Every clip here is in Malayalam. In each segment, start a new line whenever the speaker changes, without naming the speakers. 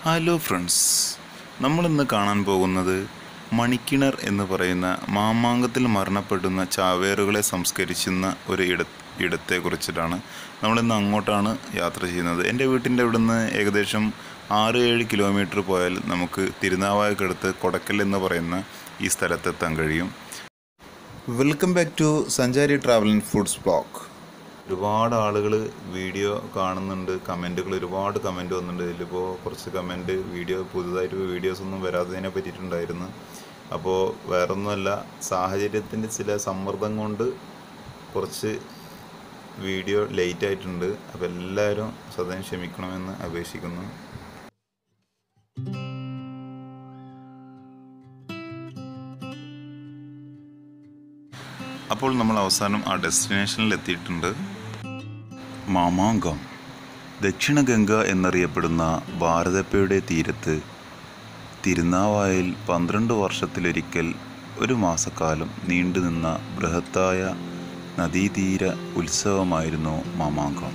ഹലോ ഫ്രണ്ട്സ് നമ്മളിന്ന് കാണാൻ പോകുന്നത് മണിക്കിണർ എന്ന് പറയുന്ന മാമാങ്കത്തിൽ മരണപ്പെടുന്ന ചാവേറുകളെ സംസ്കരിക്കുന്ന ഒരു ഇട ഇടത്തെക്കുറിച്ചിട്ടാണ് നമ്മളിന്ന് അങ്ങോട്ടാണ് യാത്ര ചെയ്യുന്നത് എൻ്റെ വീട്ടിൻ്റെ ഇവിടുന്ന് ഏകദേശം ആറ് ഏഴ് കിലോമീറ്റർ പോയാൽ നമുക്ക് തിരുനാവായക്കടുത്ത് കൊടക്കൽ എന്ന് പറയുന്ന ഈ സ്ഥലത്തെത്താൻ കഴിയും welcome back to Sanchari travel and foods blog ഒരുപാട് ആളുകൾ വീഡിയോ കാണുന്നുണ്ട് കമൻറ്റുകൾ ഒരുപാട് കമൻറ്റ് വന്നിട്ടുണ്ട് ഇതിലിപ്പോൾ കുറച്ച് കമൻറ്റ് വീഡിയോ പുതുതായിട്ട് വീഡിയോസ് ഒന്നും വരാത്തതിനെ പറ്റിയിട്ടുണ്ടായിരുന്നു അപ്പോൾ വേറൊന്നുമല്ല സാഹചര്യത്തിൻ്റെ ചില സമ്മർദ്ദം കൊണ്ട് കുറച്ച് വീഡിയോ ലേറ്റ് ആയിട്ടുണ്ട് അപ്പോൾ എല്ലാവരും സദയം ക്ഷമിക്കണമെന്ന് അപേക്ഷിക്കുന്നു അപ്പോൾ നമ്മൾ അവസാനം ആ ഡെസ്റ്റിനേഷനിൽ എത്തിയിട്ടുണ്ട് മാമാങ്കം ദക്ഷിണഗംഗ എന്നറിയപ്പെടുന്ന ഭാരതപ്പയുടെ തീരത്ത് തിരുനാവായിൽ പന്ത്രണ്ട് വർഷത്തിലൊരിക്കൽ ഒരു മാസക്കാലം നീണ്ടുനിന്ന ബൃഹത്തായ നദീതീര ഉത്സവമായിരുന്നു മാമാങ്കം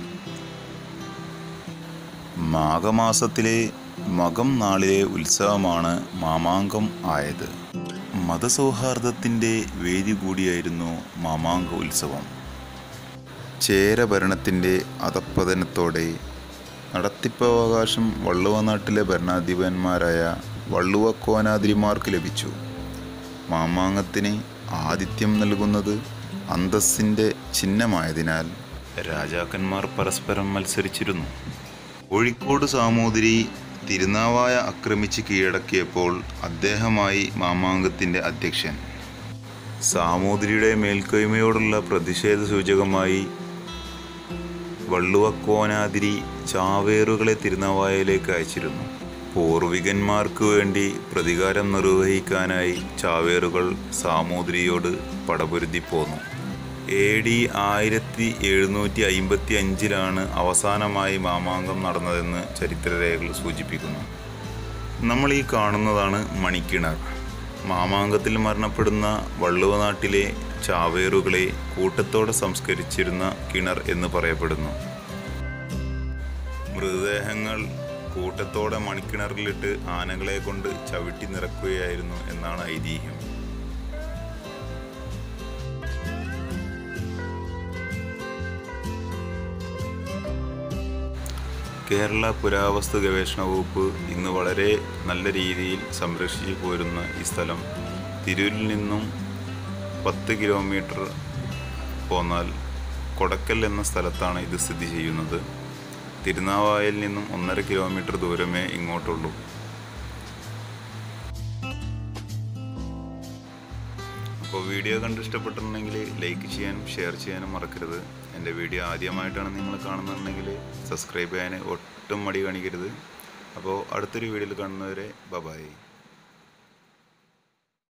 മാഘമാസത്തിലെ മകം നാളിലെ ഉത്സവമാണ് മാമാങ്കം ആയത് മതസൗഹാർദ്ദത്തിൻ്റെ വേദി കൂടിയായിരുന്നു മാമാങ്ക ഉത്സവം ചേരഭരണത്തിൻ്റെ അധപ്പതനത്തോടെ നടത്തിപ്പവകാശം വള്ളുവനാട്ടിലെ ഭരണാധിപന്മാരായ വള്ളുവക്കോനാതിരിമാർക്ക് ലഭിച്ചു മാമാങ്കത്തിന് ആതിഥ്യം നൽകുന്നത് അന്തസ്സിൻ്റെ ചിഹ്നമായതിനാൽ രാജാക്കന്മാർ പരസ്പരം മത്സരിച്ചിരുന്നു കോഴിക്കോട് സാമൂതിരി തിരുനാവായ ആക്രമിച്ച് കീഴടക്കിയപ്പോൾ അദ്ദേഹമായി മാമാങ്കത്തിൻ്റെ അധ്യക്ഷൻ സാമൂതിരിയുടെ മേൽക്കൈമയോടുള്ള പ്രതിഷേധ സൂചകമായി വള്ളുവക്കോനാതിരി ചാവേറുകളെ തിരുനാവായയിലേക്ക് അയച്ചിരുന്നു പൂർവികന്മാർക്ക് വേണ്ടി പ്രതികാരം നിർവഹിക്കാനായി ചാവേറുകൾ സാമൂതിരിയോട് പടപൊരുതി പോന്നു എ ഡി ആയിരത്തി എഴുന്നൂറ്റി അയിമ്പത്തി അഞ്ചിലാണ് അവസാനമായി മാമാങ്കം നടന്നതെന്ന് ചരിത്രരേഖകൾ സൂചിപ്പിക്കുന്നു നമ്മൾ ഈ കാണുന്നതാണ് മണിക്കിണർ മാമാങ്കത്തിൽ മരണപ്പെടുന്ന വള്ളുവനാട്ടിലെ ചാവേറുകളെ കൂട്ടത്തോടെ സംസ്കരിച്ചിരുന്ന കിണർ എന്ന് പറയപ്പെടുന്നു മൃതദേഹങ്ങൾ കൂട്ടത്തോടെ മണിക്കിണറിലിട്ട് ആനകളെ കൊണ്ട് ചവിട്ടി നിറക്കുകയായിരുന്നു എന്നാണ് ഐതിഹ്യം കേരള പുരാവസ്തു ഗവേഷണ വകുപ്പ് ഇന്ന് വളരെ നല്ല രീതിയിൽ സംരക്ഷിച്ചു പോരുന്ന ഈ സ്ഥലം തിരൂരിൽ നിന്നും പത്ത് കിലോമീറ്റർ പോന്നാൽ കൊടക്കൽ എന്ന സ്ഥലത്താണ് ഇത് സ്ഥിതി ചെയ്യുന്നത് തിരുനാവായയിൽ നിന്നും ഒന്നര കിലോമീറ്റർ ദൂരമേ ഇങ്ങോട്ടുള്ളൂ അപ്പോൾ വീഡിയോ കണ്ട് ഇഷ്ടപ്പെട്ടിട്ടുണ്ടെങ്കിൽ ലൈക്ക് ചെയ്യാനും ഷെയർ ചെയ്യാനും മറക്കരുത് എൻ്റെ വീഡിയോ ആദ്യമായിട്ടാണ് നിങ്ങൾ കാണുന്നുണ്ടെങ്കിൽ സബ്സ്ക്രൈബ് ചെയ്യാൻ ഒട്ടും മടി കാണിക്കരുത് അപ്പോൾ അടുത്തൊരു വീഡിയോയിൽ കാണുന്നവരെ ബബായി